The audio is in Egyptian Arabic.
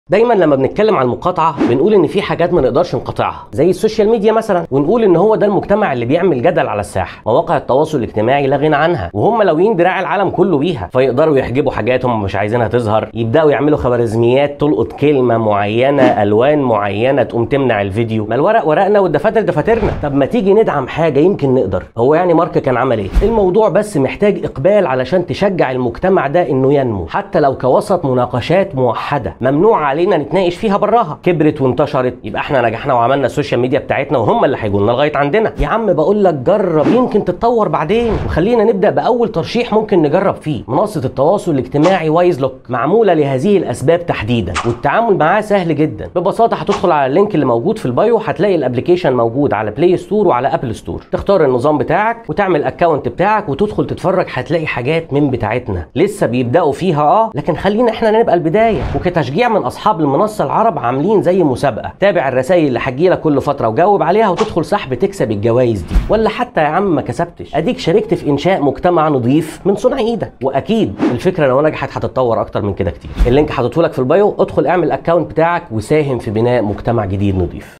دايما لما بنتكلم عن المقاطعه بنقول ان في حاجات ما نقدرش نقاطعها زي السوشيال ميديا مثلا ونقول ان هو ده المجتمع اللي بيعمل جدل على الساحه مواقع التواصل الاجتماعي لا غنى عنها وهم لويين دراع العالم كله بيها فيقدروا يحجبوا حاجات هم مش عايزينها تظهر يبداوا يعملوا خوارزميات تلقط كلمه معينه الوان معينه تقوم تمنع الفيديو ما الورق ورقنا والدفاتر دفاترنا طب ما تيجي ندعم حاجه يمكن نقدر هو يعني مارك كان عمل ايه الموضوع بس محتاج اقبال علشان تشجع المجتمع ده انه ينمو حتى لو كوسط مناقشات موحده ممنوع علينا نتناقش فيها براها كبرت وانتشرت يبقى احنا نجحنا وعملنا السوشيال ميديا بتاعتنا وهم اللي هيجوا لنا لغايه عندنا يا عم بقول لك جرب يمكن تتطور بعدين وخلينا نبدا باول ترشيح ممكن نجرب فيه منصه التواصل الاجتماعي وايز لوك معموله لهذه الاسباب تحديدا والتعامل معاه سهل جدا ببساطه هتدخل على اللينك اللي موجود في البايو هتلاقي الابلكيشن موجود على بلاي ستور وعلى ابل ستور تختار النظام بتاعك وتعمل اكونت بتاعك وتدخل تتفرج هتلاقي حاجات من بتاعتنا لسه بيبداوا فيها اه لكن خلينا احنا نبقى البدايه وكتشجيع من اصحاب المنصه العرب عاملين زي مسابقه تابع الرسائل اللي هتجيلك كل فتره وجاوب عليها وتدخل سحب تكسب الجوائز دي ولا حتى يا عم ما كسبتش اديك شاركت في انشاء مجتمع نظيف من صنع ايدك واكيد الفكره لو نجحت هتتطور اكتر من كده كتير اللينك حاططه لك في البايو ادخل اعمل الاكونت بتاعك وساهم في بناء مجتمع جديد نظيف